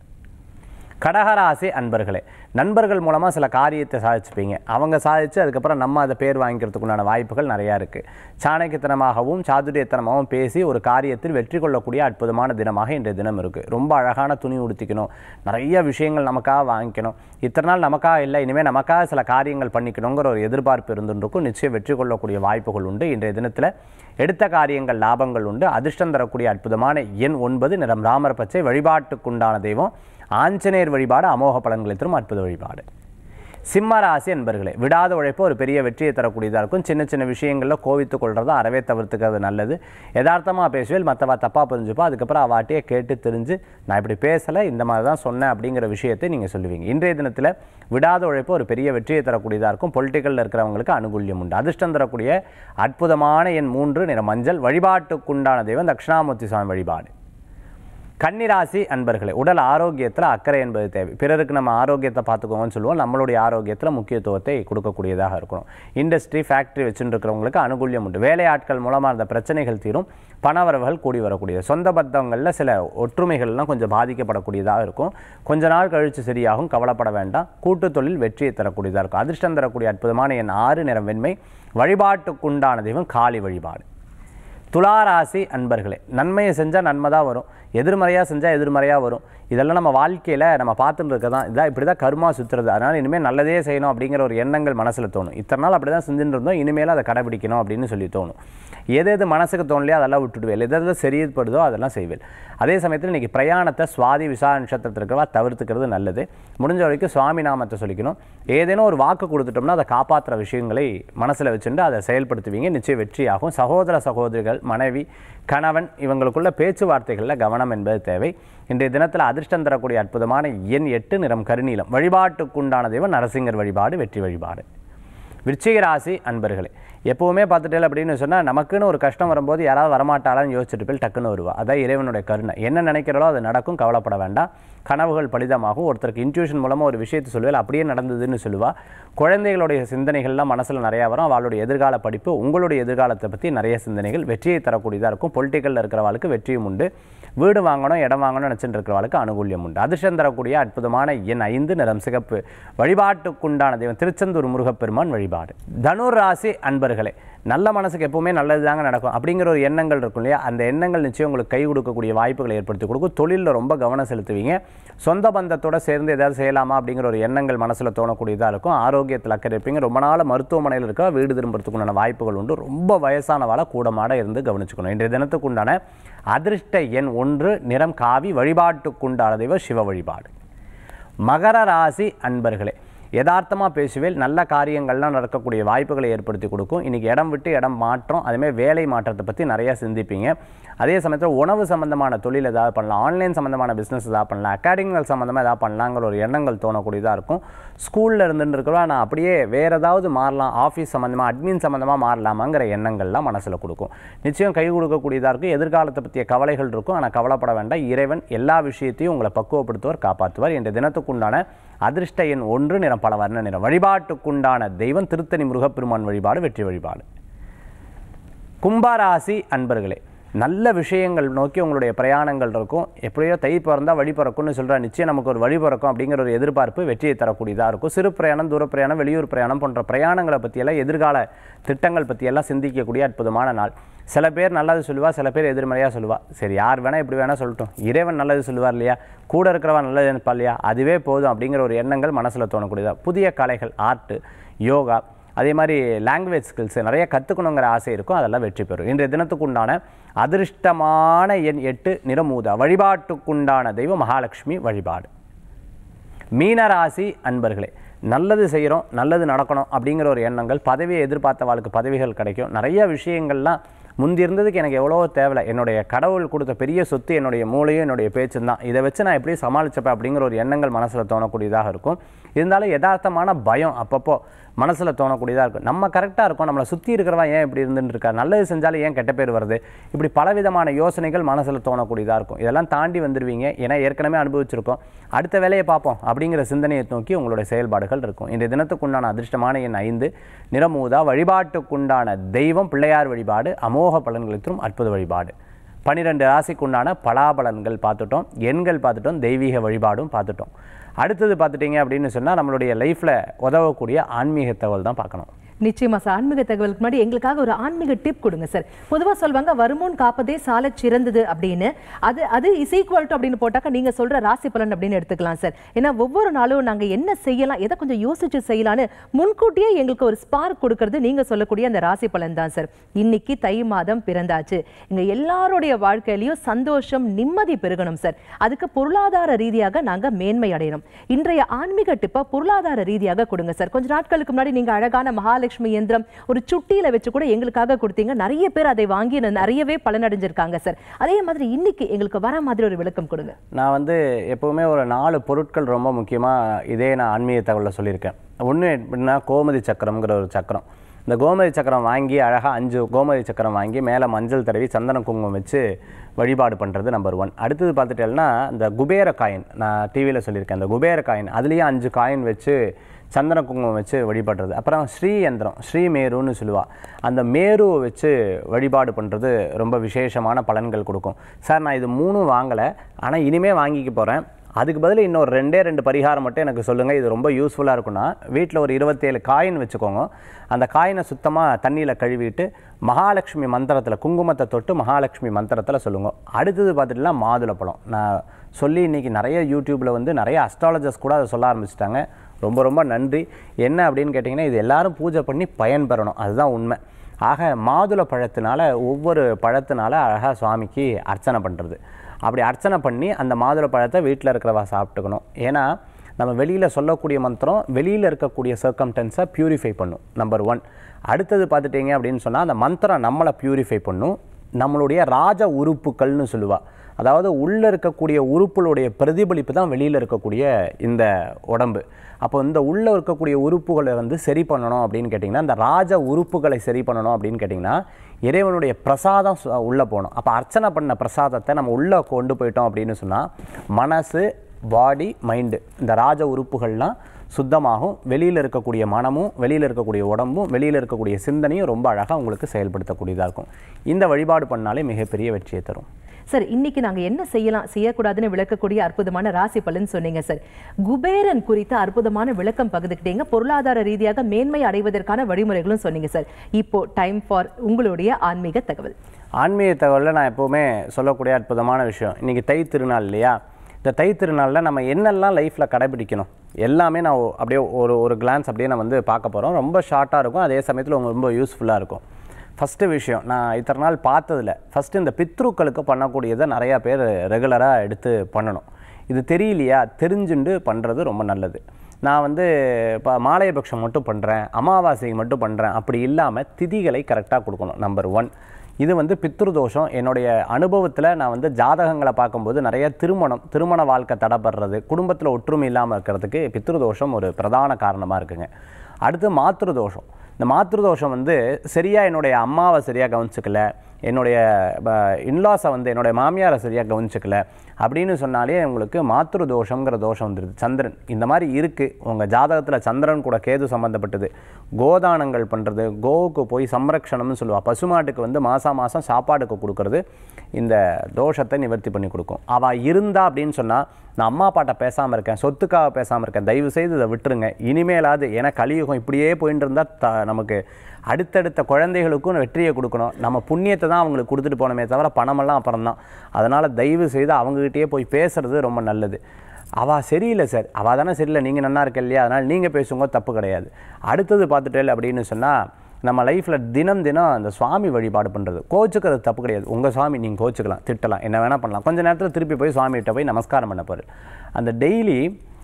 கடகராசி அன்பர்களே நண்பர்கள் மூலமாக சில காரியத்தை சாதிச்சுப்பீங்க அவங்க சாதிச்சு அதுக்கப்புறம் நம்ம அதை பேர் வாங்கிக்கிறதுக்குண்டான வாய்ப்புகள் நிறையா இருக்குது சாணக்கியத்தனமாகவும் சாதுரியத்தனமாகவும் பேசி ஒரு காரியத்தில் வெற்றி கொள்ளக்கூடிய அற்புதமான தினமாக இன்றைய தினம் இருக்குது ரொம்ப அழகான துணி உடுத்திக்கணும் நிறைய விஷயங்கள் நமக்காக வாங்கிக்கணும் இத்தனை நாள் நமக்காக இல்லை இனிமேல் நமக்காக சில காரியங்கள் பண்ணிக்கணுங்கிற ஒரு எதிர்பார்ப்பு இருந்துருக்கும் நிச்சயம் வெற்றி கொள்ளக்கூடிய வாய்ப்புகள் உண்டு இன்றைய தினத்தில் எடுத்த காரியங்கள் லாபங்கள் உண்டு அதிர்ஷ்டம் தரக்கூடிய அற்புதமான எண் ஒன்பது நிறம் ராமர் பச்சை வழிபாட்டுக்குண்டான தெய்வம் ஆஞ்சநேயர் வழிபாடு அமோக பலன்களை தரும் அற்புத வழிபாடு சிம்ம ராசி என்பர்களே விடாத உழைப்பு ஒரு பெரிய வெற்றியை தரக்கூடியதாக இருக்கும் சின்ன சின்ன விஷயங்களில் கோவித்து கொள்றதை அறவே தவிர்த்துக்கிறது நல்லது யதார்த்தமாக பேசுவேல் மற்றவா தப்பாக புரிஞ்சுப்பா அதுக்கப்புறம் அவாட்டியே கேட்டு தெரிஞ்சு நான் இப்படி பேசலை இந்த மாதிரி தான் சொன்னேன் அப்படிங்கிற விஷயத்தை நீங்கள் சொல்லுவீங்க இன்றைய தினத்தில் விடாத உழைப்பு ஒரு பெரிய வெற்றியை தரக்கூடியதாக இருக்கும் பொலிட்டிக்கலில் இருக்கிறவங்களுக்கு அனுகூல்யம் உண்டு அதிர்ஷ்டம் தரக்கூடிய அற்புதமான எண் மூன்று நிற மஞ்சள் வழிபாட்டுக்குண்டான தெய்வம் தட்சிணாமூர்த்தி சுவாமி வழிபாடு கன்னிராசி அன்பர்களே உடல் ஆரோக்கியத்தில் அக்கறை என்பது தேவை பிறருக்கு நம்ம ஆரோக்கியத்தை பார்த்துக்கோங்கன்னு சொல்லுவோம் நம்மளுடைய ஆரோக்கியத்தில் முக்கியத்துவத்தை கொடுக்கக்கூடியதாக இருக்கணும் இண்டஸ்ட்ரி ஃபேக்ட்ரி வச்சுட்டு இருக்கிறவங்களுக்கு அனுகூல்யம் உண்டு வேலையாட்கள் மூலமாக அந்த பிரச்சனைகள் தீரும் பணவரவுகள் கூடி வரக்கூடியது சொந்த பத்தங்களில் சில ஒற்றுமைகள்லாம் கொஞ்சம் பாதிக்கப்படக்கூடியதாக இருக்கும் கொஞ்ச நாள் கழித்து சரியாகும் கவலைப்பட வேண்டாம் கூட்டு தொழில் வெற்றியை தரக்கூடியதாக இருக்கும் அதிர்ஷ்டம் தரக்கூடிய அற்புதமான என் ஆறு நிறம் வெண்மை வழிபாட்டுக்குண்டான தெய்வம் காளி வழிபாடு துளாராசி அன்பர்களே நன்மையை செஞ்சால் நன்மை தான் வரும் எதிர்மறையாக செஞ்சால் எதிர்மறையாக வரும் இதெல்லாம் நம்ம வாழ்க்கையில் நம்ம பார்த்துட்டு இருக்க தான் இதான் இப்படி தான் கருமா சுற்றுறது அதனால் இனிமேல் நல்லதே செய்யணும் அப்படிங்கிற ஒரு எண்ணங்கள் மனசில் தோணும் இத்தனை நாள் அப்படி தான் செஞ்சுட்டு இருந்தோம் இனிமேல் அதை கடைபிடிக்கணும் அப்படின்னு சொல்லி தோணும் எது எது மனசுக்கு தோணலையோ அதெல்லாம் விட்டுடுவேன் எது எது சரியப்படுதோ அதெல்லாம் செய்வேன் அதே சமயத்தில் இன்றைக்கி பிரயாணத்தை சுவாதி விசா நட்சத்திரத்தில் இருக்கிறவா தவிர்த்துக்கிறது நல்லது முடிஞ்ச வரைக்கும் சுவாமி நாமத்தை சொல்லிக்கணும் ஏதேனும் ஒரு வாக்கு கொடுத்துட்டோம்னா அதை காப்பாற்றுற விஷயங்களை மனசில் வச்சுட்டு அதை செயல்படுத்துவீங்க நிச்சயம் வெற்றியாகும் சகோதர சகோதரிகள் மனைவி கணவன் இவங்களுக்குள்ள பேச்சுவார்த்தைகளில் கவனம் என்பது தேவை இன்றைய தினத்தில் அதிர்ஷ்டம் தரக்கூடிய அற்புதமான எண் எட்டு நிறம் கருநீலம் வழிபாட்டுக்குண்டான தெய்வம் நரசிங்கர் வழிபாடு வெற்றி வழிபாடு விருச்சிக ராசி அன்பர்களே எப்போவுமே பார்த்துட்டேன் அப்படின்னு சொன்னால் நமக்குன்னு ஒரு கஷ்டம் வரும்போது யாராவது வரமாட்டாளான்னு யோசிச்சுட்டு போய் டக்குன்னு வருவா அதான் இறைவனுடைய கருணை என்ன நினைக்கிறளோ அது நடக்கும் கவலைப்பட வேண்டாம் கனவுகள் பலிதமாகும் ஒருத்தருக்கு இன்ட்யூஷன் மூலமாக ஒரு விஷயத்தை சொல்லுவேன் அப்படியே நடந்ததுன்னு சொல்லுவா குழந்தைகளுடைய சிந்தனைகள்லாம் மனசில் நிறையா வரும் அவளுடைய எதிர்கால படிப்பு உங்களுடைய எதிர்காலத்தை பற்றி நிறைய சிந்தனைகள் வெற்றியை தரக்கூடியதாக இருக்கும் பொலிட்டிக்கலில் இருக்கிறவாளுக்கு வெற்றியும் உண்டு வீடு வாங்கணும் இடம் வாங்கணும் நினச்சிட்டு இருக்கிறவாளுக்கு அனுகூல்யம் உண்டு அதிர்ஷ்டம் தரக்கூடிய அற்புதமான எண் ஐந்து நிறம் சிகப்பு வழிபாட்டுக்குண்டான தெய்வம் திருச்செந்தூர் முருகப்பெருமான் வழிபாடு தனுர் ராசி அன்பர்களே நல்ல மனசுக்கு எப்பவுமே நல்லது தாங்க நடக்கும் அப்படிங்கிற ஒரு எண்ணங்கள் இருக்கும் இல்லையா அந்த எண்ணங்கள் நிச்சயம் உங்களுக்கு கை கொடுக்கக்கூடிய வாய்ப்புகளை ஏற்படுத்தி கொடுக்கும் தொழிலில் ரொம்ப கவனம் செலுத்துவீங்க சொந்த பந்தத்தோட சேர்ந்து ஏதாவது செய்யலாமா அப்படிங்கிற ஒரு எண்ணங்கள் மனசில் தோணக்கூடியதாக இருக்கும் ஆரோக்கியத்தில் அக்கறை இருப்பீங்க ரொம்ப நாள் மருத்துவமனையில் இருக்க வீடு திரும்புறதுக்கு உண்டான வாய்ப்புகள் உண்டு ரொம்ப வயசானவாளை கூடமாட இருந்து கவனிச்சுக்கணும் இன்றைய தினத்துக்கு உண்டான அதிர்ஷ்ட எண் ஒன்று நிறம் காவி வழிபாட்டுக்குண்டான தெய்வம் சிவ வழிபாடு மகர ராசி அன்பர்களே யதார்த்தமாக பேசுவேல் நல்ல காரியங்கள்லாம் நடக்கக்கூடிய வாய்ப்புகளை ஏற்படுத்தி கொடுக்கும் இன்றைக்கி இடம் விட்டு இடம் மாற்றம் அதேமாதிரி வேலை மாற்றத்தை பற்றி நிறையா சிந்திப்பீங்க அதே சமயத்தில் உணவு சம்மந்தமான தொழில் ஏதாவது பண்ணலாம் ஆன்லைன் சம்மந்தமான பிஸ்னஸ் ஏதாவது பண்ணலாம் அகாடமிகள் சம்மந்தமாக ஏதாவது பண்ணலாங்கிற ஒரு எண்ணங்கள் தோணக்கூடியதாக இருக்கும் ஸ்கூலில் இருந்துட்டு இருக்கிறவா நான் அப்படியே வேறு ஏதாவது மாறலாம் ஆஃபீஸ் சம்மந்தமாக அட்மின் சம்மந்தமாக மாறலாமாங்கிற எண்ணங்கள்லாம் மனசில் கொடுக்கும் நிச்சயம் கை கொடுக்கக்கூடியதாக இருக்கும் எதிர்காலத்தை பற்றிய கவலைகள் இருக்கும் ஆனால் கவலைப்பட வேண்டாம் இறைவன் எல்லா விஷயத்தையும் உங்களை பக்குவப்படுத்துவார் காப்பாற்றுவார் என்ற தினத்துக்குண்டான அதிர்ஷ்ட எண் ஒன்று நிறம் பல வர்ண நிறம் வழிபாட்டுக்குண்டான தெய்வம் திருத்தணி முருகப்பெருமான் வழிபாடு வெற்றி வழிபாடு கும்பராசி அன்பர்களே நல்ல விஷயங்கள் நோக்கி உங்களுடைய பிரயாணங்கள் இருக்கும் எப்படியோ தை பிறந்தால் வழி பிறக்கும்னு சொல்கிற நிச்சயம் நமக்கு ஒரு வழி பிறக்கும் அப்படிங்கிற ஒரு எதிர்பார்ப்பு வெற்றியை தரக்கூடியதாக இருக்கும் சிறு பிரயாணம் தூர பிரயாணம் வெளியூர் பிரயாணம் போன்ற பிரயாணங்களை பற்றியெல்லாம் எதிர்கால திட்டங்கள் பற்றியெல்லாம் சிந்திக்கக்கூடிய அற்புதமான நாள் சில பேர் நல்லது சொல்லுவா சில பேர் எதிர்மறையாக சொல்லுவா சரி யார் வேணால் இப்படி வேணால் சொல்லட்டும் இறைவன் நல்லது சொல்லுவார் இல்லையா கூட இருக்கிறவன் நல்லது நினைப்பா இல்லையா அதுவே போதும் அப்படிங்கிற ஒரு எண்ணங்கள் மனசில் தோணக்கூடியதாக புதிய கலைகள் ஆர்ட்டு யோகா அதே மாதிரி லாங்குவேஜ் ஸ்கில்ஸ் நிறைய கற்றுக்கணுங்கிற ஆசை இருக்கும் அதெல்லாம் வெற்றி பெறும் இன்றைய தினத்துக்கு உண்டான அதிர்ஷ்டமான எண் எட்டு நிறமூதா வழிபாட்டுக்குண்டான தெய்வம் மகாலட்சுமி வழிபாடு மீனராசி அன்பர்களே நல்லது செய்கிறோம் நல்லது நடக்கணும் அப்படிங்கிற ஒரு எண்ணங்கள் பதவியை எதிர்பார்த்த வாழ்க்கை பதவிகள் கிடைக்கும் நிறைய விஷயங்கள்லாம் முந்தி இருந்ததுக்கு எனக்கு எவ்வளவோ தேவையில்ல என்னுடைய கடவுள் கொடுத்த பெரிய சொத்து என்னுடைய மூளையும் என்னுடைய பேச்சும் தான் இதை வச்சு நான் எப்படி சமாளிச்சப்பேன் அப்படிங்கிற ஒரு எண்ணங்கள் மனசில் தோணக்கூடியதாக இருக்கும் இருந்தாலும் யதார்த்தமான பயம் அப்பப்போ மனசில் தோணக்கூடியதாக இருக்கும் நம்ம கரெக்டாக இருக்கும் நம்மளை சுற்றி இருக்கிறவன் ஏன் இப்படி இருந்துட்டு இருக்கா நல்லது செஞ்சாலும் ஏன் கெட்ட பேர் வருது இப்படி பலவிதமான யோசனைகள் மனசில் தோணக்கூடியதாக இருக்கும் இதெல்லாம் தாண்டி வந்துடுவீங்க ஏன்னா ஏற்கனவே அனுபவிச்சிருக்கோம் அடுத்த வேலையை பார்ப்போம் அப்படிங்கிற சிந்தனையை நோக்கி உங்களுடைய செயல்பாடுகள் இருக்கும் இந்த தினத்துக்குண்டான அதிர்ஷ்டமான எண் ஐந்து நிறமூதா வழிபாட்டுக்குண்டான தெய்வம் பிள்ளையார் வழிபாடு அமோக பலன்களை தரும் அற்புத வழிபாடு பன்னிரெண்டு ராசிக்குண்டான பலாபலன்கள் பார்த்துட்டோம் எண்கள் பார்த்துட்டோம் தெய்வீக வழிபாடும் பார்த்துட்டோம் அடுத்தது பார்த்துட்டீங்க அப்படின்னு சொன்னால் நம்மளுடைய லைஃப்பில் உதவக்கூடிய ஆன்மீக தகவல் தான் பார்க்கணும் நிச்சயமா சார் ஆன்மீக தகவலுக்கு முன்னாடி எங்களுக்காக ஒரு ஆன்மீக டிப் கொடுங்க சார் பொதுவா சொல்வாங்க வருமுன் காப்பதே சால சிறந்தது அப்படின்னு அது அது இஸ் ஈக்குவல் டு அப்படின்னு போட்டாக்கா நீங்க சொல்ற ராசி பலன் அப்படின்னு எடுத்துக்கலாம் சார் ஏன்னா ஒவ்வொரு நாளும் நாங்க என்ன செய்யலாம் எதை கொஞ்சம் யோசிச்சு செய்யலாம்னு முன்கூட்டியே எங்களுக்கு ஒரு ஸ்பார்க் கொடுக்கறது நீங்க சொல்லக்கூடிய அந்த ராசி பலன் தான் சார் இன்னைக்கு தை மாதம் பிறந்தாச்சு எங்க எல்லாருடைய வாழ்க்கையிலயும் சந்தோஷம் நிம்மதி பெருகணும் சார் அதுக்கு பொருளாதார ரீதியாக நாங்க மேன்மை அடையணும் இன்றைய ஆன்மீக டிப்பை பொருளாதார ரீதியாக கொடுங்க சார் கொஞ்ச நாட்களுக்கு முன்னாடி நீங்க அழகான மகாலட்சுமி இயந்திரம் ஒரு சுட்டியில வச்சு கூட எங்களுக்காக கொடுத்தீங்க நிறைய பேர் அதை வாங்கி ந- நிறையவே பலனடைஞ்சிருக்காங்க சார் அதே மாதிரி இன்னைக்கு எங்களுக்கு வர மாதிரி ஒரு விளக்கம் கொடுங்க நான் வந்து எப்போவுமே ஒரு நாலு பொருட்கள் ரொம்ப முக்கியமாக இதே நான் ஆன்மீக தகவலில் சொல்லியிருக்கேன் ஒன்று எப்படின்னா கோமதி சக்கரம்ங்கிற ஒரு சக்கரம் இந்த கோமதி சக்கரம் வாங்கி அழகாக அஞ்சு கோமதி சக்கரம் வாங்கி மேலே மஞ்சள் தடவி சந்தன குங்குமம் வச்சு வழிபாடு பண்ணுறது நம்பர் ஒன் அடுத்தது பார்த்துட்டேன்னா இந்த குபேர காயின் நான் டிவியில் சொல்லியிருக்கேன் இந்த குபேர காயின் அதுலேயே அஞ்சு காயின் வச்சு சந்தன குங்குமம் வச்சு வழிபடுறது அப்புறம் ஸ்ரீ யந்திரம் ஸ்ரீ மேருன்னு சொல்லுவா அந்த மேருவை வச்சு வழிபாடு பண்ணுறது ரொம்ப விசேஷமான பலன்கள் கொடுக்கும் சார் நான் இது மூணும் வாங்கலை ஆனால் இனிமே வாங்கிக்க போகிறேன் அதுக்கு பதில் இன்னொரு ரெண்டே ரெண்டு பரிகாரம் மட்டும் எனக்கு சொல்லுங்கள் இது ரொம்ப யூஸ்ஃபுல்லாக இருக்கும்னா வீட்டில் ஒரு இருபத்தேழு காயின் வச்சுக்கோங்க அந்த காயினை சுத்தமாக தண்ணியில் கழுவிட்டு மகாலட்சுமி மந்திரத்தில் குங்குமத்தை தொட்டு மகாலட்சுமி மந்திரத்தில் சொல்லுங்க அடுத்தது பார்த்துட்டுனா மாதுளப்பழம் நான் சொல்லி இன்றைக்கி நிறைய யூடியூப்பில் வந்து நிறைய அஸ்ட்ராலஜர்ஸ் கூட அதை சொல்ல ஆரம்பிச்சிட்டாங்க ரொம்ப ரொம்ப நன்றி என்ன அப்படின்னு கேட்டிங்கன்னா இது எல்லாரும் பூஜை பண்ணி பயன்பெறணும் அதுதான் உண்மை ஆக மாதுளை பழத்தினால ஒவ்வொரு பழத்தினால அழகாக சுவாமிக்கு அர்ச்சனை பண்ணுறது அப்படி அர்ச்சனை பண்ணி அந்த மாதுளை பழத்தை வீட்டில் இருக்கிறவா சாப்பிட்டுக்கணும் ஏன்னா நம்ம வெளியில் சொல்லக்கூடிய மந்திரம் வெளியில் இருக்கக்கூடிய சர்க்கம்டன்ஸை பியூரிஃபை பண்ணும் நம்பர் ஒன் அடுத்தது பார்த்துட்டீங்க அப்படின்னு சொன்னால் அந்த மந்திரம் நம்மளை பியூரிஃபை பண்ணும் நம்மளுடைய ராஜ உறுப்புகள்னு சொல்லுவா அதாவது உள்ளே இருக்கக்கூடிய உறுப்புகளுடைய பிரதிபலிப்பு தான் வெளியில் இருக்கக்கூடிய இந்த உடம்பு அப்போ இந்த உள்ளே இருக்கக்கூடிய உறுப்புகளை வந்து சரி பண்ணணும் அப்படின்னு கேட்டிங்கன்னா இந்த ராஜ உறுப்புகளை சரி பண்ணணும் அப்படின்னு கேட்டிங்கன்னா இறைவனுடைய பிரசாதம் சு- உள்ளே போகணும் அப்போ அர்ச்சனை பண்ண பிரசாதத்தை நம்ம உள்ளே கொண்டு போயிட்டோம் அப்படின்னு சொன்னால் மனசு பாடி மைண்டு இந்த ராஜ உறுப்புகள்லாம் சுத்தமாகும் வெளியில் இருக்கக்கூடிய மனமும் வெளியில் இருக்கக்கூடிய உடம்பும் வெளியில் இருக்கக்கூடிய சிந்தனையும் ரொம்ப அழகாக உங்களுக்கு செயல்படுத்தக்கூடியதாக இருக்கும் இந்த வழிபாடு பண்ணாலே மிகப்பெரிய வெற்றியை தரும் சார் இன்னைக்கு நாங்க என்ன செய்யலாம் செய்யக்கூடாதுன்னு விளக்கக்கூடிய அற்புதமான ராசி பலன் சொன்னீங்க சார் குபேரன் குறித்த அற்புதமான விளக்கம் பகிர்ந்துக்கிட்டீங்க பொருளாதார ரீதியாக மேன்மை அடைவதற்கான வழிமுறைகளும் சொன்னீங்க சார் இப்போ டைம் ஃபார் உங்களுடைய ஆன்மீக தகவல் ஆன்மீக தகவலில் நான் எப்போவுமே சொல்லக்கூடிய அற்புதமான விஷயம் இன்றைக்கி தை திருநாள் இல்லையா இந்த தை திருநாளில் நம்ம என்னெல்லாம் லைஃப்பில் கடைபிடிக்கணும் எல்லாமே நான் ஒ- அப்படியே ஒரு ஒரு கிளான்ஸ் அப்படியே நான் வந்து பார்க்க போகிறோம் ரொம்ப ஷார்ட்டாக இருக்கும் அதே சமயத்தில் உங்களுக்கு ரொம்ப யூஸ்ஃபுல்லாக இருக்கும் ஃபஸ்ட்டு விஷயம் நான் இத்தனை நாள் பார்த்ததில் ஃபஸ்ட்டு இந்த பித்ருக்களுக்கு பண்ணக்கூடியதை நிறையா பேர் ரெகுலராக எடுத்து பண்ணணும் இது தெரியலையா தெரிஞ்சுண்டு பண்ணுறது ரொம்ப நல்லது நான் வந்து இப்போ மாலையபக்ஷம் மட்டும் பண்ணுறேன் அமாவாசைக்கு மட்டும் பண்ணுறேன் அப்படி இல்லாமல் திதிகளை கரெக்டாக கொடுக்கணும் நம்பர் ஒன் இது வந்து பித்ருதோஷம் என்னுடைய அனுபவத்தில் நான் வந்து ஜாதகங்களை பார்க்கும்போது நிறைய திருமணம் திருமண வாழ்க்கை தடைப்படுறது குடும்பத்தில் ஒற்றுமை இல்லாமல் இருக்கிறதுக்கு பித்ருதோஷம் ஒரு பிரதான காரணமாக இருக்குங்க அடுத்து மாத்ருதோஷம் இந்த மாத்ருதோஷம் வந்து சரியாக என்னுடைய அம்மாவை சரியாக கவனிச்சுக்கல என்னுடைய இன்லாஸை வந்து என்னுடைய மாமியாரை சரியாக கவனிச்சுக்கல அப்படின்னு சொன்னாலே உங்களுக்கு மாத்ரு தோஷங்கிற தோஷம் வந்துடுது சந்திரன் இந்த மாதிரி இருக்குது உங்கள் ஜாதகத்தில் சந்திரன் கூட கேது சம்மந்தப்பட்டது கோதானங்கள் பண்ணுறது கோவுக்கு போய் சம்ரக்ஷணம்னு சொல்லுவா பசுமாட்டுக்கு வந்து மாதம் மாதம் சாப்பாடுக்கு கொடுக்கறது இந்த தோஷத்தை நிவர்த்தி பண்ணி கொடுக்கும் அவள் இருந்தா அப்படின்னு சொன்னால் நான் அம்மா அப்பாட்ட பேசாமல் இருக்கேன் சொத்துக்காக பேசாமல் இருக்கேன் தயவு செய்து இதை விட்டுருங்க இனிமேலாவது ஏன்னா கலியுகம் இப்படியே போயிட்டு இருந்தால் த நமக்கு அடுத்தடுத்த குழந்தைகளுக்கும் வெற்றியை கொடுக்கணும் நம்ம புண்ணியத்தை தான் அவங்களுக்கு கொடுத்துட்டு போனோமே தவிர பணமெல்லாம் அப்புறம் தான் அதனால் தயவு செய்து அவங்ககிட்டயே போய் பேசுறது ரொம்ப நல்லது அவள் சரியில்லை சார் அவள் தானே சரியில்லை நீங்கள் நல்லா இருக்க இல்லையா அதனால் நீங்கள் பேசுங்க தப்பு கிடையாது அடுத்தது பார்த்துட்டேன் அப்படின்னு சொன்னால் நம்ம லைஃப்பில் தினம் தினம் அந்த சுவாமி வழிபாடு பண்ணுறது கோச்சுக்கிறது தப்பு கிடையாது உங்கள் சுவாமி நீங்கள் கோச்சுக்கலாம் திட்டலாம் என்ன வேணால் பண்ணலாம் கொஞ்ச நேரத்தில் திருப்பி போய் சுவாமிகிட்ட போய் நமஸ்காரம் பண்ண போகிற அந்த டெய்லி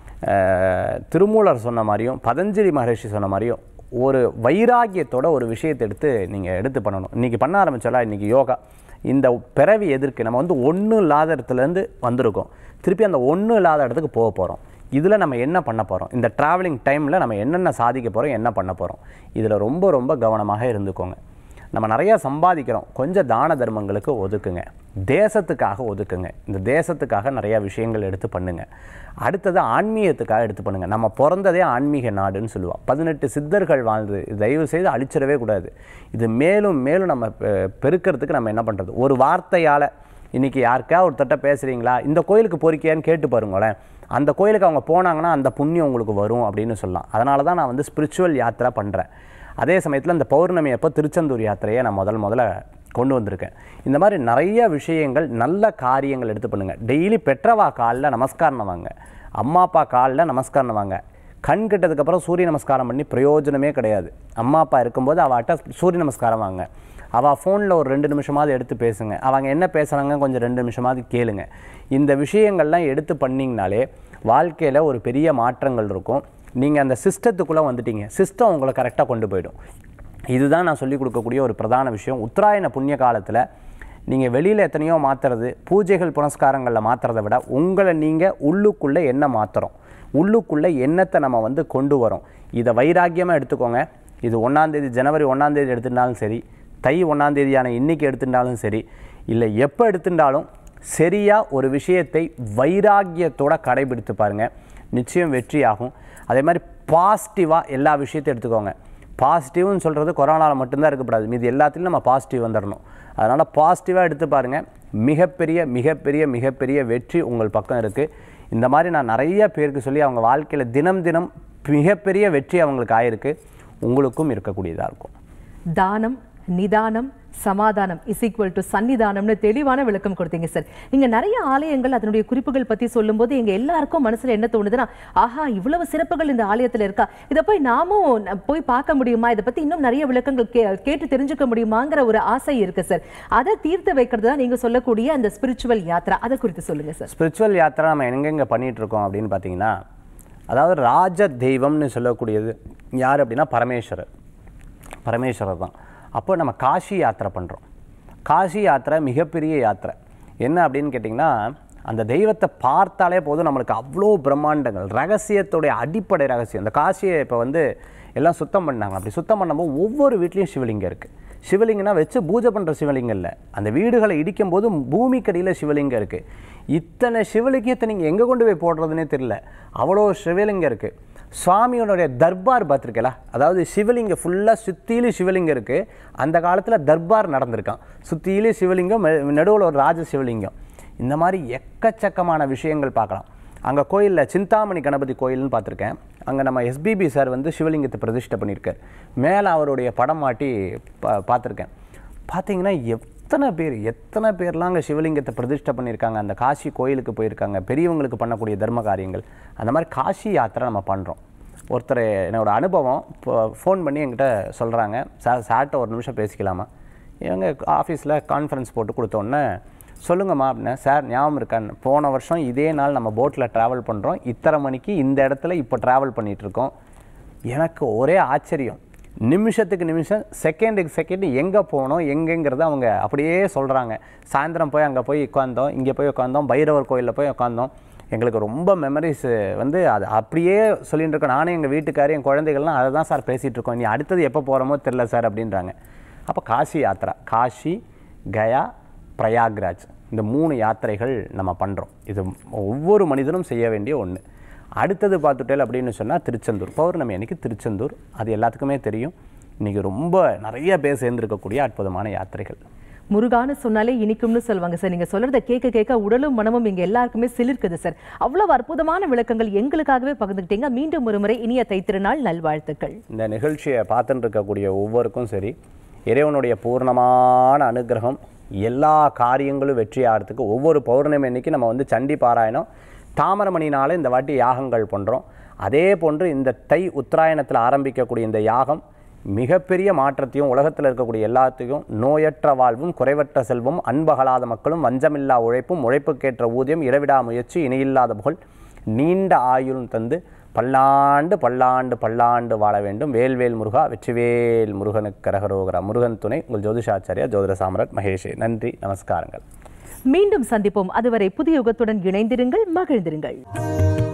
திருமூலர் சொன்ன மாதிரியும் பதஞ்சலி மகரிஷி சொன்ன மாதிரியும் ஒரு வைராகியத்தோட ஒரு விஷயத்தை எடுத்து நீங்கள் எடுத்து பண்ணணும் இன்றைக்கி பண்ண ஆரம்பிச்சாலா இன்றைக்கி யோகா இந்த பிறவி எதிர்க்கு நம்ம வந்து ஒன்றும் இல்லாத இடத்துலேருந்து வந்திருக்கோம் திருப்பி அந்த ஒன்றும் இல்லாத இடத்துக்கு போக போகிறோம் இதில் நம்ம என்ன பண்ண போகிறோம் இந்த ட்ராவலிங் டைமில் நம்ம என்னென்ன சாதிக்க போகிறோம் என்ன பண்ண போகிறோம் இதில் ரொம்ப ரொம்ப கவனமாக இருந்துக்கோங்க நம்ம நிறையா சம்பாதிக்கிறோம் கொஞ்சம் தான தர்மங்களுக்கு ஒதுக்குங்க தேசத்துக்காக ஒதுக்குங்க இந்த தேசத்துக்காக நிறையா விஷயங்கள் எடுத்து பண்ணுங்க அடுத்தது ஆன்மீகத்துக்காக எடுத்து பண்ணுங்க நம்ம பிறந்ததே ஆன்மீக நாடுன்னு சொல்லுவோம் பதினெட்டு சித்தர்கள் வாழ்ந்து தயவு செய்து அழிச்சிடவே கூடாது இது மேலும் மேலும் நம்ம பெ- பெருக்கிறதுக்கு நம்ம என்ன பண்ணுறது ஒரு வார்த்தையால் இன்றைக்கி யாருக்கா ஒருத்தட்ட பேசுகிறீங்களா இந்த கோயிலுக்கு போறிக்கியான்னு கேட்டு பாருங்களேன் அந்த கோயிலுக்கு அவங்க போனாங்கன்னா அந்த புண்ணியம் உங்களுக்கு வரும் அப்படின்னு சொல்லலாம் அதனால தான் நான் வந்து ஸ்பிரிச்சுவல் யாத்திரை பண்ணுறேன் அதே சமயத்தில் இந்த பௌர்ணமி அப்போ திருச்செந்தூர் யாத்திரையை நான் முதல் முதல்ல கொண்டு வந்திருக்கேன் இந்த மாதிரி நிறைய விஷயங்கள் நல்ல காரியங்கள் எடுத்து பண்ணுங்கள் டெய்லி பெற்றவா காலில் நமஸ்காரம் வாங்க அம்மா அப்பா காலில் நமஸ்காரம் வாங்க கண் கெட்டதுக்கப்புறம் சூரிய நமஸ்காரம் பண்ணி பிரயோஜனமே கிடையாது அம்மா அப்பா இருக்கும்போது அவட்ட சூரிய நமஸ்காரம் வாங்க அவள் ஃபோனில் ஒரு ரெண்டு நிமிஷமாவது எடுத்து பேசுங்க அவங்க என்ன பேசுகிறாங்க கொஞ்சம் ரெண்டு நிமிஷமாவது கேளுங்க இந்த விஷயங்கள்லாம் எடுத்து பண்ணிங்கனாலே வாழ்க்கையில் ஒரு பெரிய மாற்றங்கள் இருக்கும் நீங்கள் அந்த சிஸ்டத்துக்குள்ளே வந்துட்டீங்க சிஸ்டம் உங்களை கரெக்டாக கொண்டு போயிடும் இதுதான் நான் சொல்லிக் கொடுக்கக்கூடிய ஒரு பிரதான விஷயம் உத்தராயண புண்ணிய காலத்தில் நீங்கள் வெளியில் எத்தனையோ மாற்றுறது பூஜைகள் புனஸ்காரங்களில் மாற்றுறதை விட உங்களை நீங்கள் உள்ளுக்குள்ளே என்ன மாற்றுறோம் உள்ளுக்குள்ளே எண்ணத்தை நம்ம வந்து கொண்டு வரோம் இதை வைராக்கியமாக எடுத்துக்கோங்க இது ஒன்றாந்தேதி ஜனவரி ஒன்றாந்தேதி எடுத்துட்டாலும் சரி தை ஒன்றாந்தேதியான இன்னைக்கு எடுத்துட்டாலும் சரி இல்லை எப்போ எடுத்துட்டாலும் சரியாக ஒரு விஷயத்தை வைராக்கியத்தோட கடைபிடித்து பாருங்கள் நிச்சயம் வெற்றியாகும் அதே மாதிரி பாசிட்டிவாக எல்லா விஷயத்தையும் எடுத்துக்கோங்க பாசிட்டிவ்னு சொல்கிறது கொரோனாவில் மட்டும்தான் இருக்கக்கூடாது மீது எல்லாத்துலையும் நம்ம பாசிட்டிவ் வந்துடணும் அதனால் பாசிட்டிவாக எடுத்து பாருங்கள் மிகப்பெரிய மிகப்பெரிய மிகப்பெரிய வெற்றி உங்கள் பக்கம் இருக்குது இந்த மாதிரி நான் நிறைய பேருக்கு சொல்லி அவங்க வாழ்க்கையில் தினம் தினம் மிகப்பெரிய வெற்றி அவங்களுக்கு ஆயிருக்கு உங்களுக்கும் இருக்கக்கூடியதாக இருக்கும் தானம் நிதானம் சமாதானம் இஸ் ஈக்குவல் டு சன்னிதானம்னு தெளிவான விளக்கம் கொடுத்தீங்க சார் இங்க நிறைய ஆலயங்கள் அதனுடைய குறிப்புகள் பத்தி சொல்லும்போது எங்க எல்லாருக்கும் மனசுல என்ன தோணுதுன்னா ஆஹா இவ்வளவு சிறப்புகள் இந்த ஆலயத்துல இருக்கா இதை போய் நாமும் ந- போய் பார்க்க முடியுமா இதை பத்தி இன்னும் நிறைய விளக்கங்கள் கே கேட்டு தெரிஞ்சுக்க முடியுமாங்கிற ஒரு ஆசை இருக்கு சார் அதை தீர்த்து வைக்கிறது தான் நீங்க சொல்லக்கூடிய அந்த ஸ்பிரிச்சுவல் யாத்ரா அதை குறித்து சொல்லுங்க சார் ஸ்பிரிச்சுவல் யாத்திரை நம்ம எங்கெங்கே பண்ணிகிட்டு இருக்கோம் அப்படின்னு பார்த்தீங்கன்னா அதாவது ராஜ தெய்வம்னு சொல்லக்கூடியது யார் அப்படின்னா பரமேஸ்வரர் பரமேஸ்வரர் தான் அப்போ நம்ம காஷி யாத்திரை பண்ணுறோம் காஷி யாத்திரை மிகப்பெரிய யாத்திரை என்ன அப்படின்னு கேட்டிங்கன்னா அந்த தெய்வத்தை பார்த்தாலே போதும் நம்மளுக்கு அவ்வளோ பிரம்மாண்டங்கள் ரகசியத்துடைய அடிப்படை ரகசியம் இந்த காசியை இப்போ வந்து எல்லாம் சுத்தம் பண்ணாங்க அப்படி சுத்தம் பண்ணும்போது ஒவ்வொரு வீட்லேயும் சிவலிங்கம் இருக்குது சிவலிங்கம்னா வச்சு பூஜை பண்ணுற சிவலிங்கம் இல்லை அந்த வீடுகளை இடிக்கும் போது பூமிக்கடியில் சிவலிங்கம் இருக்குது இத்தனை சிவலிங்கத்தை நீங்கள் எங்கே கொண்டு போய் போடுறதுனே தெரியல அவ்வளோ சிவலிங்கம் இருக்குது சுவாமியோடைய தர்பார் பார்த்துருக்கல அதாவது சிவலிங்கம் ஃபுல்லாக சுற்றிலும் சிவலிங்கம் இருக்குது அந்த காலத்தில் தர்பார் நடந்திருக்கான் சுற்றிலும் சிவலிங்கம் நடுவில் ஒரு ராஜ சிவலிங்கம் இந்த மாதிரி எக்கச்சக்கமான விஷயங்கள் பார்க்கலாம் அங்கே கோயிலில் சிந்தாமணி கணபதி கோயில்னு பார்த்துருக்கேன் அங்கே நம்ம எஸ்பிபி சார் வந்து சிவலிங்கத்தை பிரதிஷ்டை பண்ணியிருக்கார் மேலே அவருடைய படம் மாட்டி பா பார்த்துருக்கேன் பார்த்தீங்கன்னா எத்தனை பேர் எத்தனை பேர்லாம் அங்கே சிவலிங்கத்தை பிரதிஷ்டை பண்ணியிருக்காங்க அந்த காசி கோயிலுக்கு போயிருக்காங்க பெரியவங்களுக்கு பண்ணக்கூடிய தர்ம காரியங்கள் அந்த மாதிரி காசி யாத்திரை நம்ம பண்ணுறோம் ஒருத்தர் என்னோட அனுபவம் இப்போ ஃபோன் பண்ணி என்கிட்ட சொல்கிறாங்க சார் சார்கிட்ட ஒரு நிமிஷம் பேசிக்கலாமா இவங்க ஆஃபீஸில் கான்ஃபரன்ஸ் போட்டு கொடுத்தோன்னே சொல்லுங்கம்மா அப்படின்னா சார் ஞாபகம் இருக்கான்னு போன வருஷம் இதே நாள் நம்ம போட்டில் ட்ராவல் பண்ணுறோம் இத்தனை மணிக்கு இந்த இடத்துல இப்போ ட்ராவல் பண்ணிகிட்ருக்கோம் எனக்கு ஒரே ஆச்சரியம் நிமிஷத்துக்கு நிமிஷம் செகண்டுக்கு செகண்ட் எங்கே போகணும் எங்கேங்கிறத அவங்க அப்படியே சொல்கிறாங்க சாயந்தரம் போய் அங்கே போய் உட்காந்தோம் இங்கே போய் உட்காந்தோம் பைரவர் கோயிலில் போய் உட்காந்தோம் எங்களுக்கு ரொம்ப மெமரிஸ் வந்து அது அப்படியே சொல்லிட்டு இருக்கோம் நானும் எங்கள் வீட்டுக்காரி என் குழந்தைகள்லாம் அதை தான் சார் பேசிகிட்டு இருக்கோம் நீ அடுத்தது எப்போ போகிறோமோ தெரில சார் அப்படின்றாங்க அப்போ காசி யாத்திரா காஷி கயா பிரயாக்ராஜ் இந்த மூணு யாத்திரைகள் நம்ம பண்ணுறோம் இது ஒவ்வொரு மனிதனும் செய்ய வேண்டிய ஒன்று அடுத்தது பார்த்துட்டேல் அப்படின்னு சொன்னால் திருச்செந்தூர் பௌர்ணமி அன்னைக்கு திருச்செந்தூர் அது எல்லாத்துக்குமே தெரியும் இன்றைக்கி ரொம்ப நிறைய பேர் சேர்ந்திருக்கக்கூடிய அற்புதமான யாத்திரைகள் முருகான்னு சொன்னாலே இனிக்கும்னு சொல்லுவாங்க சார் நீங்க சொல்றத கேட்க கேட்க உடலும் மனமும் இங்க எல்லாருக்குமே சிலிர்க்குது சார் அவ்வளவு அற்புதமான விளக்கங்கள் எங்களுக்காகவே பகிர்ந்துக்கிட்டீங்க மீண்டும் ஒருமுறை இனிய தைத்திருநாள் நல்வாழ்த்துக்கள் இந்த நிகழ்ச்சியை பார்த்துட்டு இருக்கக்கூடிய ஒவ்வொருக்கும் சரி இறைவனுடைய பூர்ணமான அனுகிரகம் எல்லா காரியங்களும் வெற்றி ஆகிறதுக்கு ஒவ்வொரு பௌர்ணமி அன்னைக்கு நம்ம வந்து சண்டி பாராயணம் தாமரமணினால இந்த வாட்டி யாகங்கள் பண்ணுறோம் அதே போன்று இந்த தை உத்தராயணத்தில் ஆரம்பிக்கக்கூடிய இந்த யாகம் மிகப்பெரிய மாற்றத்தையும் உலகத்தில் இருக்கக்கூடிய எல்லாத்தையும் நோயற்ற வாழ்வும் குறைவற்ற செல்வம் அன்பகலாத மக்களும் வஞ்சமில்லா உழைப்பும் உழைப்புக்கேற்ற ஊதியம் இரவிடா முயற்சி இணையில்லாத புகழ் நீண்ட ஆயுளும் தந்து பல்லாண்டு பல்லாண்டு பல்லாண்டு வாழ வேண்டும் வேல்வேல் முருகா வெற்றிவேல் முருகனுக்கு கரகரோகரா முருகன் துணை உங்கள் ஜோதிஷாச்சாரியா ஜோதிட சாம்ராட் மகேஷே நன்றி நமஸ்காரங்கள் மீண்டும் சந்திப்போம் அதுவரை புதிய யுகத்துடன் இணைந்திருங்கள் மகிழ்ந்திருங்கள்